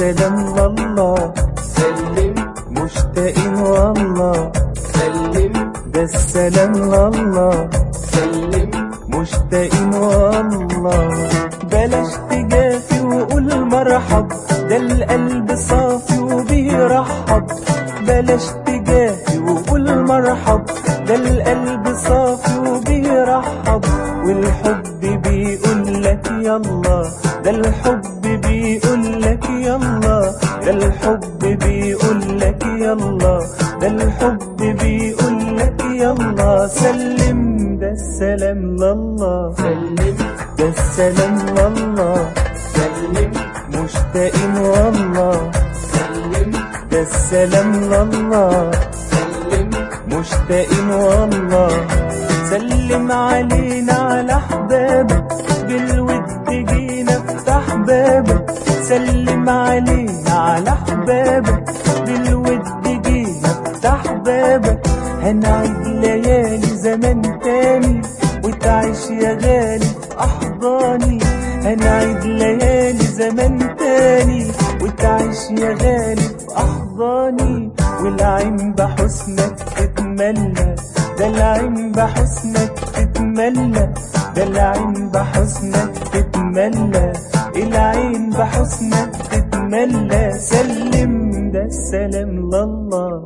السلام لله سلم مشتاقين والله سلم ده السلام لله سلم مشتاقين والله بلاش تجافي وقول مرحب ده القلب صافي وبيرحب بلاش تجافي وقول مرحب ده القلب صافي وبيرحب والحب بيقول لك يلا ده الحب بيقول لك يلا ده الحب بيقول لك يلا ده الحب بيقول لك يلا سلم ده السلام لله سلم ده السلام لله سلم مشتاقين والله سلم ده السلام لله سلم مشتاقين والله سلم علينا على احبابك بالود جينا افتح بابك سلم علينا على احبابك بالود جينا افتح بابك هنعيد ليالي زمان تاني وتعيش يا غالي في احضاني هنعيد ليالي زمان تاني وتعيش يا غالي في احضاني والعين بحسنك تتملى ده العين بحسنك تتملى ده العين بحسنك تتملى العين بحسنك تتملى سلم ده السلام لله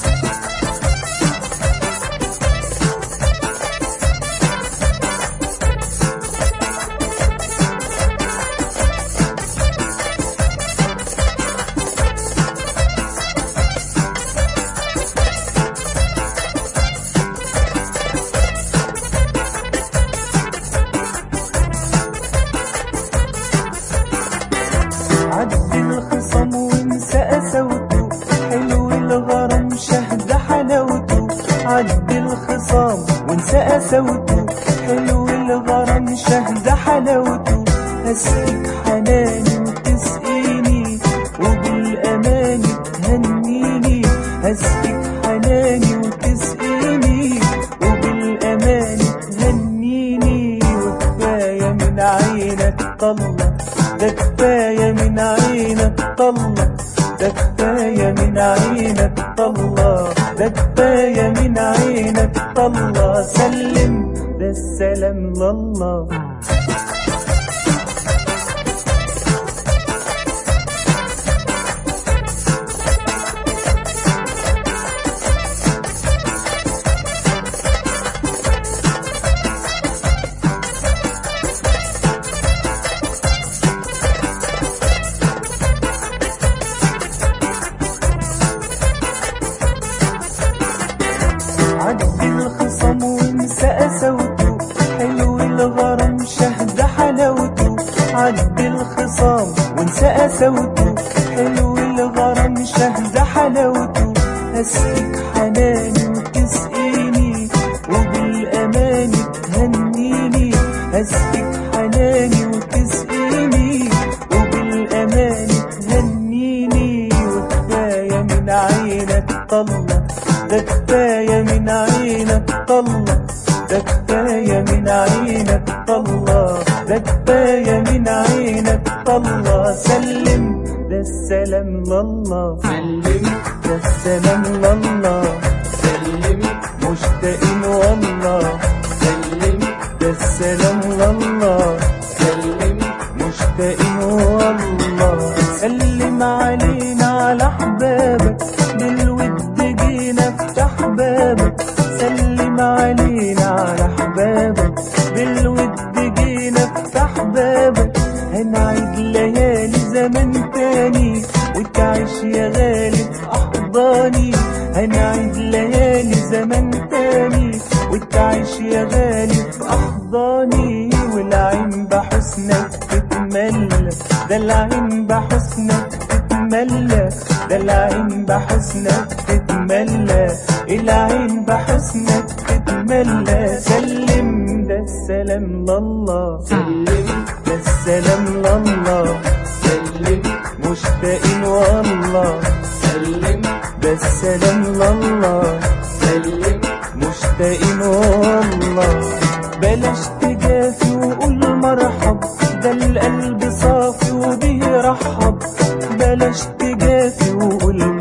عدي الخصم وانسى قسوته حلو الغرام شهد حلاوته عدي الخصام وانسى قسوته حلو الغرام شهد حلاوته هسقيك حناني وتسقيني وبالأماني تهنيني هسقيك حناني وتسقيني وبالأماني تهنيني وكفاية من عينك طلع ده كفاية من عينك طلع ده كفاية من عينك طلع ده كفاية من عينك طلع سلم ده السلام لله عدي الخصم وانسى قسوته حلو الغرام شهد حلاوته عدي الخصام وانسى قسوته حلو الغرام شهد حلاوته هسقيك حناني وتسقيني وبالأماني تهنيني هسقيك حناني وتسقيني وبالأماني تهنيني وكفاية من عينك طلع ده كفاية من عينك طلع ده كفاية من عينك طلع ده كفاية من عينك طلع سلم ده السلام لله سلم ده السلام لله سلم مشتاقين والله سلم ده السلام لله سلم مشتاقين والله سلم علينا على احبابك بالود جينا افتح بابك سلم علينا على احبابك بالود جينا افتح بابك هنعيد ليالي زمان تاني وتعيش يا غالي في احضاني هنعيد ليالي زمان تاني وتعيش يا غالي في احضاني والعين بحسنك تتملى ده العين بحسنك تتملى ده العين بحسنك تتملى العين بحسنك تتملى سلم ده السلام لله سلم ده السلام لله سلم مشتاقين والله سلم ده السلام لله سلم مشتاقين والله بلاش تجافي وقول مرحب ده القلب صافي وبيرحب بلاش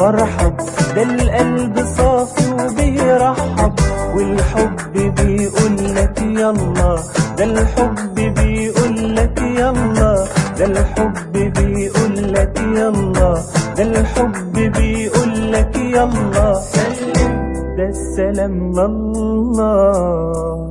مرحب ده القلب صافي وبيرحب والحب بيقول لك يلا ده الحب بيقول لك يلا ده الحب بيقول لك يلا ده الحب بيقول لك يلا سلم ده السلام لله